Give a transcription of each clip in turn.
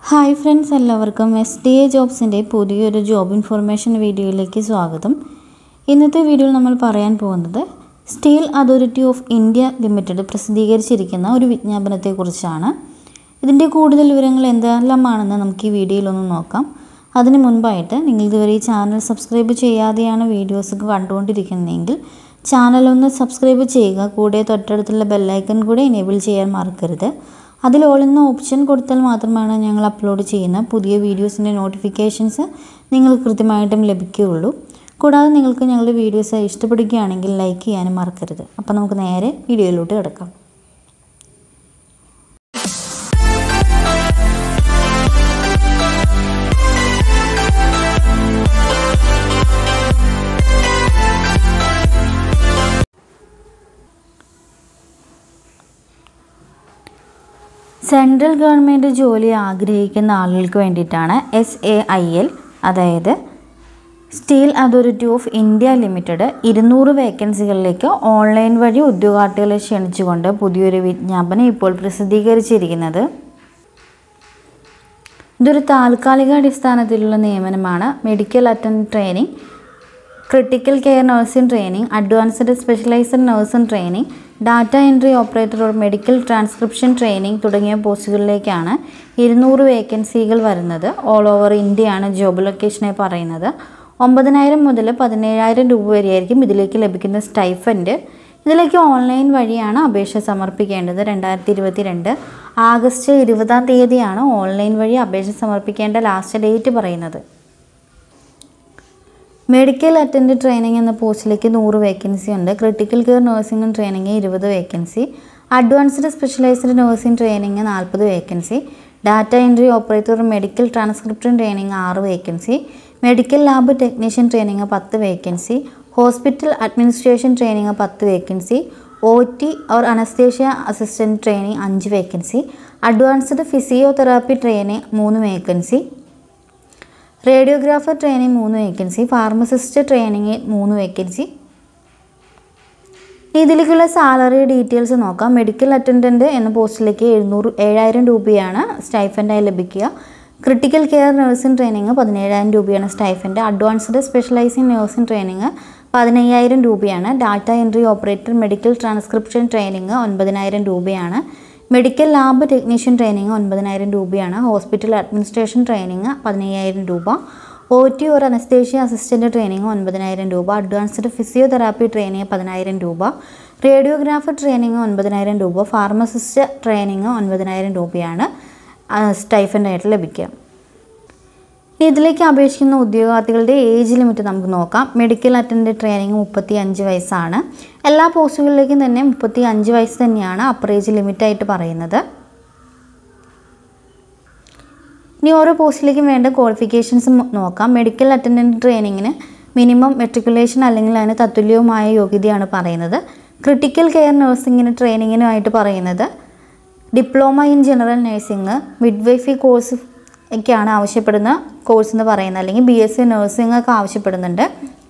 hi friends എല്ലാവർക്കും S D A ജോബ്സിൻ്റെ പുതിയൊരു ജോബ് ഇൻഫർമേഷൻ വീഡിയോയിലേക്ക് സ്വാഗതം ഇന്നത്തെ വീഡിയോയിൽ നമ്മൾ പറയാൻ പോകുന്നത് steel authority of India limited പ്രസിദ്ധീകരിച്ചിരിക്കുന്ന ഒരു വിജ്ഞാപനത്തെക്കുറിച്ചാണ് ഇതിൻ്റെ കൂടുതൽ വിവരങ്ങൾ എന്തെല്ലാമാണെന്ന് നമുക്ക് ഈ വീഡിയോയിലൊന്ന് നോക്കാം അതിന് മുൻപായിട്ട് നിങ്ങൾ ഇതുവരെ ഈ ചാനൽ സബ്സ്ക്രൈബ് ചെയ്യാതെയാണ് വീഡിയോസ് കണ്ടുകൊണ്ടിരിക്കുന്നതെങ്കിൽ ചാനൽ ഒന്ന് സബ്സ്ക്രൈബ് ചെയ്യുക കൂടെ തൊട്ടടുത്തുള്ള ബെല്ലൈക്കൺ കൂടെ എനേബിൾ ചെയ്യാൻ മറക്കരുത് അതിൽ ഓൾ എന്ന ഓപ്ഷൻ കൊടുത്താൽ മാത്രമാണ് ഞങ്ങൾ അപ്ലോഡ് ചെയ്യുന്ന പുതിയ വീഡിയോസിൻ്റെ നോട്ടിഫിക്കേഷൻസ് നിങ്ങൾക്ക് കൃത്യമായിട്ടും ലഭിക്കുകയുള്ളൂ കൂടാതെ നിങ്ങൾക്ക് ഞങ്ങളുടെ വീഡിയോസ് ഇഷ്ടപ്പെടുകയാണെങ്കിൽ ലൈക്ക് ചെയ്യാനും മറക്കരുത് അപ്പോൾ നമുക്ക് നേരെ വീഡിയോയിലോട്ട് കിടക്കാം സെൻട്രൽ ഗവൺമെൻറ് ജോലി ആഗ്രഹിക്കുന്ന ആളുകൾക്ക് വേണ്ടിയിട്ടാണ് എസ് എ ഐ എൽ അതായത് steel authority of India limited ഇരുന്നൂറ് വേക്കൻസികളിലേക്ക് ഓൺലൈൻ വഴി ഉദ്യോഗാർത്ഥികളെ ക്ഷണിച്ചുകൊണ്ട് പുതിയൊരു വിജ്ഞാപനം ഇപ്പോൾ പ്രസിദ്ധീകരിച്ചിരിക്കുന്നത് ഇതൊരു താൽക്കാലിക അടിസ്ഥാനത്തിലുള്ള നിയമനമാണ് medical attend training critical care nursing training advanced specialised nursing training data entry operator or medical transcription training തുടങ്ങിയ പോസ്റ്റുകളിലേക്കാണ് ഇരുന്നൂറ് വേക്കൻസികൾ വരുന്നത് ഓൾ ഓവർ ഇന്ത്യയാണ് ജോബ് ലൊക്കേഷനെ പറയുന്നത് ഒമ്പതിനായിരം മുതൽ പതിനേഴായിരം രൂപ വരെയായിരിക്കും ഇതിലേക്ക് ലഭിക്കുന്ന സ്റ്റൈഫൻഡ് ഇതിലേക്ക് ഓൺലൈൻ വഴിയാണ് അപേക്ഷ സമർപ്പിക്കേണ്ടത് രണ്ടായിരത്തി ഇരുപത്തി രണ്ട് ആഗസ്റ്റ് ഇരുപതാം തീയതിയാണ് ഓൺലൈൻ വഴി അപേക്ഷ സമർപ്പിക്കേണ്ട ലാസ്റ്റ് ഡേറ്റ് പറയുന്നത് മെഡിക്കൽ അറ്റൻഡ് ട്രെയിനിങ് എന്ന പോസ്റ്റിലേക്ക് നൂറ് വേക്കൻസി ഉണ്ട് ക്രിട്ടിക്കൽ കെയർ നഴ്സിംഗ് ട്രെയിനിങ് ഇരുപത് vacancy advanced specialised nursing training നാൽപ്പത് vacancy data entry operator medical transcription training ആറ് vacancy medical lab technician training പത്ത് വേക്കൻസി ഹോസ്പിറ്റൽ അഡ്മിനിസ്ട്രേഷൻ ട്രെയിനിങ് പത്ത് vacancy O T or anaesthesia assistant training അഞ്ച് vacancy advanced physiotherapy training മൂന്ന് vacancy radiographer training മൂന്ന് vacancy pharmacist training മൂന്ന് vacancy ഇതിലേക്കുള്ള salary details നോക്കാം medical attendant എന്ന പോസ്റ്റിലേക്ക് എഴുന്നൂറ് ഏഴായിരം രൂപയാണ് സ്റ്റൈഫൻഡായി ലഭിക്കുക ക്രിട്ടിക്കൽ കെയർ നഴ്സിംഗ് ട്രെയിനിങ് പതിനേഴായിരം രൂപയാണ് stipend advanced specialising nursing training പതിനയ്യായിരം രൂപയാണ് data entry operator medical transcription training ഒൻപതിനായിരം രൂപയാണ് മെഡിക്കൽ ലാബ് ടെക്നീഷ്യൻ ട്രെയിനിങ് ഒൻപതിനായിരം രൂപയാണ് ഹോസ്പിറ്റൽ അഡ്മിനിസ്ട്രേഷൻ ട്രെയിനിങ് പതിനയ്യായിരം രൂപ O T or anaesthesia assistant training ഒൻപതിനായിരം രൂപ അഡ്വാൻസ്ഡ് ഫിസിയോതെറാപ്പി ട്രെയിനിങ് പതിനായിരം രൂപ റേഡിയോഗ്രാഫർ ട്രെയിനിങ് ഒൻപതിനായിരം രൂപ ഫാർമസിസ്റ്റ് ട്രെയിനിങ് ഒൻപതിനായിരം രൂപയാണ് സ്റ്റൈഫൻ്റായിട്ട് ലഭിക്കുക ഇതിലേക്ക് അപേക്ഷിക്കുന്ന ഉദ്യോഗാർത്ഥികളുടെ ഏജ് ലിമിറ്റ് നമുക്ക് നോക്കാം മെഡിക്കൽ അറ്റൻഡ് ട്രെയിനിങ് മുപ്പത്തി അഞ്ച് വയസ്സാണ് എല്ലാ പോസ്റ്റുകളിലേക്കും തന്നെ മുപ്പത്തി അഞ്ച് വയസ്സ് തന്നെയാണ് അപ്പർ ഏജ് ലിമിറ്റായിട്ട് പറയുന്നത് ഇനി ഓരോ പോസ്റ്റിലേക്കും വേണ്ട ക്വാളിഫിക്കേഷൻസ് നോക്കാം മെഡിക്കൽ അറ്റൻഡൻറ്റ് ട്രെയിനിങ്ങിന് മിനിമം മെട്രിക്കുലേഷൻ അല്ലെങ്കിൽ അതിന് തത്തുല്യവുമായ യോഗ്യതയാണ് പറയുന്നത് ക്രിട്ടിക്കൽ കെയർ നഴ്സിങ്ങിന് ട്രെയിനിങ്ങിനുമായിട്ട് പറയുന്നത് diploma in general nursing midwifery course ഒക്കെയാണ് ആവശ്യപ്പെടുന്ന കോഴ്സ് എന്ന് പറയുന്നത് അല്ലെങ്കിൽ ബി എസ് സി നഴ്സിംഗ് ഒക്കെ ആവശ്യപ്പെടുന്നുണ്ട്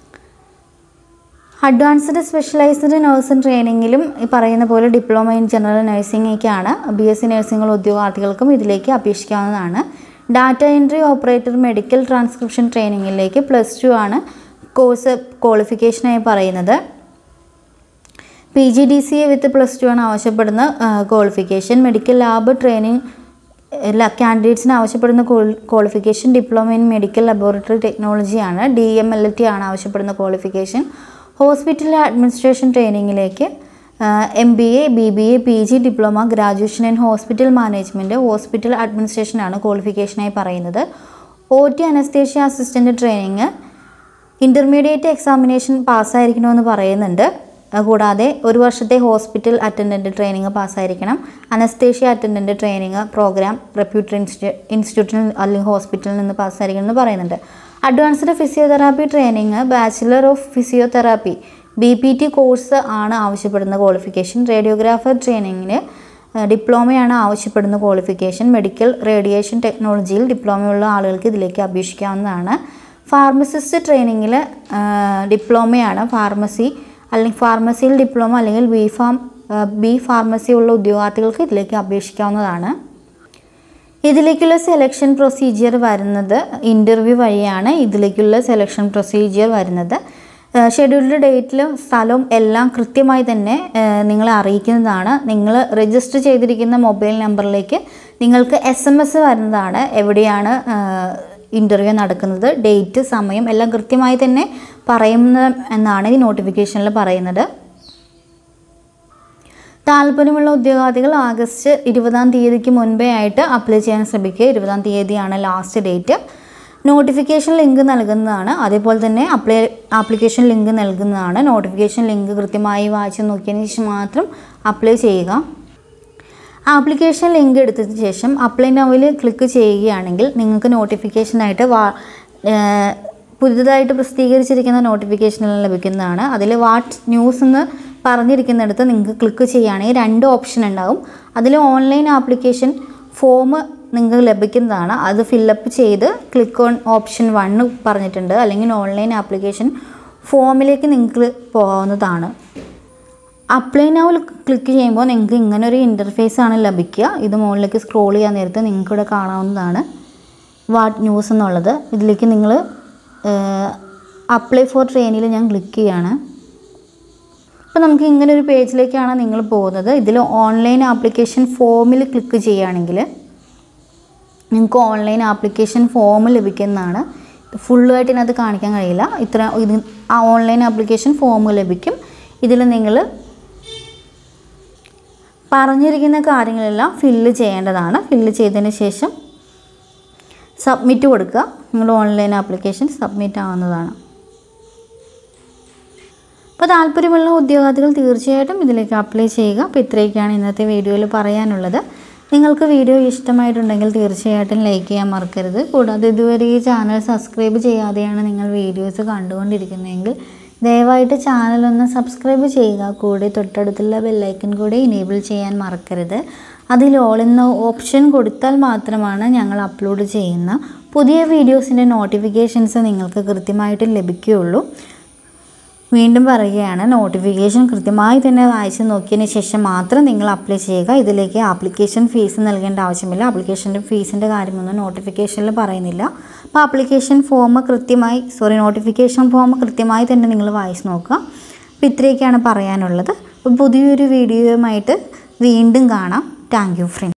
അഡ്വാൻസ്ഡ് സ്പെഷ്യലൈസ്ഡ് നഴ്സിംഗ് ട്രെയിനിങ്ങിലും ഈ പറയുന്ന പോലെ ഡിപ്ലോമ ഇൻ ജനറൽ നഴ്സിംഗ് ഒക്കെയാണ് ബി എസ് സി നഴ്സിംഗ് ഉദ്യോഗാർത്ഥികൾക്കും ഇതിലേക്ക് അപേക്ഷിക്കാവുന്നതാണ് data entry operator medical transcription ട്രെയിനിങ്ങിലേക്ക് പ്ലസ് ടു ആണ് കോഴ്സ് ക്വാളിഫിക്കേഷനായി പറയുന്നത് P G D C A with plus two ആണ് ആവശ്യപ്പെടുന്ന ക്വാളിഫിക്കേഷൻ മെഡിക്കൽ ലാബ് ട്രെയിനിങ് എല്ലാ കാൻഡിഡേറ്റ്സിന് ആവശ്യപ്പെടുന്ന qualification diploma in medical laboratory ടെക്നോളജിയാണ് ഡി എം എൽ ടി ആണ് ആവശ്യപ്പെടുന്ന ക്വാളിഫിക്കേഷൻ ഹോസ്പിറ്റൽ അഡ്മിനിസ്ട്രേഷൻ ട്രെയിനിങ്ങിലേക്ക് M B A B B A P G diploma graduation in hospital management hospital അഡ്മിനിസ്ട്രേഷനാണ് ക്വാളിഫിക്കേഷനായി പറയുന്നത് O T anaesthesia assistant training intermediate examination പാസ്സായിരിക്കണമെന്ന് പറയുന്നുണ്ട് കൂടാതെ ഒരു വർഷത്തെ ഹോസ്പിറ്റൽ അറ്റൻഡൻറ്റ് ട്രെയിനിങ് പാസ്സായിരിക്കണം anaesthesia attendant training programme reputed institute ഇൻസ്റ്റിറ്റ്യൂട്ടിൽ അല്ലെങ്കിൽ ഹോസ്പിറ്റലിൽ നിന്ന് പാസ്സായിരിക്കണം എന്ന് പറയുന്നുണ്ട് advanced physiotherapy training bachelor of physiotherapy B P T course ആണ് ആവശ്യപ്പെടുന്ന ക്വാളിഫിക്കേഷൻ റേഡിയോഗ്രാഫർ ട്രെയിനിങ്ങിന് ഡിപ്ലോമയാണ് ആവശ്യപ്പെടുന്ന ക്വാളിഫിക്കേഷൻ മെഡിക്കൽ റേഡിയേഷൻ ടെക്നോളജിയിൽ ഡിപ്ലോമയുള്ള ആളുകൾക്ക് ഇതിലേക്ക് അപേക്ഷിക്കാവുന്നതാണ് ഫാർമസിസ്റ്റ് ട്രെയിനിങ്ങിൽ ഡിപ്ലോമയാണ് ഫാർമസി അല്ലെങ്കിൽ ഫാർമസിയിൽ ഡിപ്ലോമ അല്ലെങ്കിൽ ബി ഫാം ബി ഫാർമസി ഉള്ള ഉദ്യോഗാർത്ഥികൾക്ക് ഇതിലേക്ക് അപേക്ഷിക്കാവുന്നതാണ് ഇതിലേക്കുള്ള സെലക്ഷൻ പ്രൊസീജിയർ വരുന്നത് ഇൻ്റർവ്യൂ വഴിയാണ് ഇതിലേക്കുള്ള സെലക്ഷൻ പ്രൊസീജിയർ വരുന്നത് ഷെഡ്യൂൾഡ് ഡേറ്റിലും സ്ഥലവും എല്ലാം കൃത്യമായി തന്നെ ഏഹ്, നിങ്ങളെ അറിയിക്കുന്നതാണ് നിങ്ങൾ രജിസ്റ്റർ ചെയ്തിരിക്കുന്ന മൊബൈൽ നമ്പറിലേക്ക് നിങ്ങൾക്ക് എസ് എം എസ് വരുന്നതാണ് എവിടെയാണ് ഇൻ്റർവ്യൂ നടക്കുന്നത് ഡേറ്റ് സമയം എല്ലാം കൃത്യമായി തന്നെ പറയുന്ന എന്നാണ് ഈ നോട്ടിഫിക്കേഷനിൽ പറയുന്നത് താല്പര്യമുള്ള ഉദ്യോഗാർത്ഥികൾ ആഗസ്റ്റ് ഇരുപതാം തീയതിക്ക് മുൻപേ ആയിട്ട് അപ്ലൈ ചെയ്യാൻ ശ്രമിക്കുക ഇരുപതാം തീയതിയാണ് ലാസ്റ്റ് ഡേറ്റ് നോട്ടിഫിക്കേഷൻ ലിങ്ക് നൽകുന്നതാണ് അതേപോലെ തന്നെ അപ്ലൈ ആപ്ലിക്കേഷൻ ലിങ്ക് നൽകുന്നതാണ് നോട്ടിഫിക്കേഷൻ ലിങ്ക് കൃത്യമായി വായിച്ച് നോക്കിയതിന് ശേഷം മാത്രം അപ്ലൈ ചെയ്യുക ആപ്ലിക്കേഷൻ ലിങ്ക് എടുത്തതിന് ശേഷം അപ്ലൈ നൗവിൽ ക്ലിക്ക് ചെയ്യുകയാണെങ്കിൽ നിങ്ങൾക്ക് നോട്ടിഫിക്കേഷനായിട്ട് വാ ഏഹ് പുതുതായിട്ട് പ്രസിദ്ധീകരിച്ചിരിക്കുന്ന നോട്ടിഫിക്കേഷനെല്ലാം ലഭിക്കുന്നതാണ് അതിൽ വാട്ട് ന്യൂസ് എന്ന് പറഞ്ഞിരിക്കുന്നിടത്ത് നിങ്ങൾക്ക് ക്ലിക്ക് ചെയ്യുകയാണെങ്കിൽ രണ്ട് ഓപ്ഷൻ ഉണ്ടാവും അതിൽ ഓൺലൈൻ ആപ്ലിക്കേഷൻ ഫോം നിങ്ങൾക്ക് ലഭിക്കുന്നതാണ് അത് ഫില്ലപ്പ് ചെയ്ത് ക്ലിക്ക് ഓൺ ഓപ്ഷൻ വണ്ണ് പറഞ്ഞിട്ടുണ്ട് അല്ലെങ്കിൽ ഓൺലൈൻ ആപ്ലിക്കേഷൻ ഫോമിലേക്ക് നിങ്ങൾക്ക് പോകാവുന്നതാണ് അപ്ലൈ നൗവിൽ ക്ലിക്ക് ചെയ്യുമ്പോൾ നിങ്ങൾക്ക് ഇങ്ങനെ ഒരു ഇൻ്റർഫേസ് ആണ് ലഭിക്കുക ഇത് മുകളിലേക്ക് സ്ക്രോൾ ചെയ്യാൻ നേരത്ത് നിങ്ങൾക്ക് ഇവിടെ കാണാവുന്നതാണ് വാട്ട് ന്യൂസ് എന്നുള്ളത് ഇതിലേക്ക് നിങ്ങൾ അപ്ലൈ ഫോർ ട്രെയിനിൽ ഞാൻ ക്ലിക്ക് ചെയ്യാണ് അപ്പോൾ നമുക്ക് ഇങ്ങനെ ഒരു പേജിലേക്കാണ് നിങ്ങൾ പോകുന്നത് ഇതിൽ ഓൺലൈൻ ആപ്ലിക്കേഷൻ ഫോമിൽ ക്ലിക്ക് ചെയ്യുകയാണെങ്കിൽ നിങ്ങൾക്ക് ഓൺലൈൻ ആപ്ലിക്കേഷൻ ഫോം ലഭിക്കുന്നതാണ് ഫുള്ളായിട്ട് ഇതിനകത്ത് കാണിക്കാൻ കഴിയില്ല ഇത്ര ഇത് ആ ഓൺലൈൻ ആപ്ലിക്കേഷൻ ഫോം ലഭിക്കും ഇതിൽ നിങ്ങൾ പറഞ്ഞിരിക്കുന്ന കാര്യങ്ങളെല്ലാം ഫില്ല് ചെയ്യേണ്ടതാണ് ഫില്ല് ചെയ്തതിന് ശേഷം സബ്മിറ്റ് കൊടുക്കുക നിങ്ങൾ ഓൺലൈൻ ആപ്ലിക്കേഷൻ സബ്മിറ്റ് ആവുന്നതാണ് അപ്പോൾ താല്പര്യമുള്ള ഉദ്യോഗാർത്ഥികൾ തീർച്ചയായിട്ടും ഇതിലേക്ക് അപ്ലൈ ചെയ്യുക അപ്പോൾ ഇത്രയൊക്കെയാണ് ഇന്നത്തെ വീഡിയോയിൽ പറയാനുള്ളത് നിങ്ങൾക്ക് വീഡിയോ ഇഷ്ടമായിട്ടുണ്ടെങ്കിൽ തീർച്ചയായിട്ടും ലൈക്ക് ചെയ്യാൻ മറക്കരുത് കൂടാതെ ഇതുവരെ ഈ ചാനൽ സബ്സ്ക്രൈബ് ചെയ്യാതെയാണ് നിങ്ങൾ വീഡിയോസ് കണ്ടുകൊണ്ടിരിക്കുന്നതെങ്കിൽ ദയവായിട്ട് ചാനൽ ഒന്ന് സബ്സ്ക്രൈബ് ചെയ്യുക കൂടെ തൊട്ടടുത്തുള്ള ബെല്ലൈക്കൻ കൂടെ ഇനേബിൾ ചെയ്യാൻ മറക്കരുത് അതിൽ ഓൾ എന്ന ഓപ്ഷൻ കൊടുത്താൽ മാത്രമാണ് ഞങ്ങൾ അപ്ലോഡ് ചെയ്യുന്ന പുതിയ വീഡിയോസിൻ്റെ നോട്ടിഫിക്കേഷൻസ് നിങ്ങൾക്ക് കൃത്യമായിട്ട് ലഭിക്കുകയുള്ളൂ വീണ്ടും പറയുകയാണ് നോട്ടിഫിക്കേഷൻ കൃത്യമായി തന്നെ വായിച്ച് നോക്കിയതിന് ശേഷം മാത്രം നിങ്ങൾ അപ്ലൈ ചെയ്യുക ഇതിലേക്ക് ആപ്ലിക്കേഷൻ ഫീസ് നൽകേണ്ട ആവശ്യമില്ല ആപ്ലിക്കേഷൻ്റെ ഫീസിൻ്റെ കാര്യമൊന്നും നോട്ടിഫിക്കേഷനിൽ പറയുന്നില്ല അപ്പോൾ ആപ്ലിക്കേഷൻ ഫോം കൃത്യമായി സോറി നോട്ടിഫിക്കേഷൻ ഫോം കൃത്യമായി തന്നെ നിങ്ങൾ വായിച്ച് നോക്കുക അപ്പോൾ ഇത്രയൊക്കെയാണ് പറയാനുള്ളത് അപ്പോൾ പുതിയൊരു വീഡിയോയുമായിട്ട് വീണ്ടും കാണാം താങ്ക് യു ഫ്രണ്ട്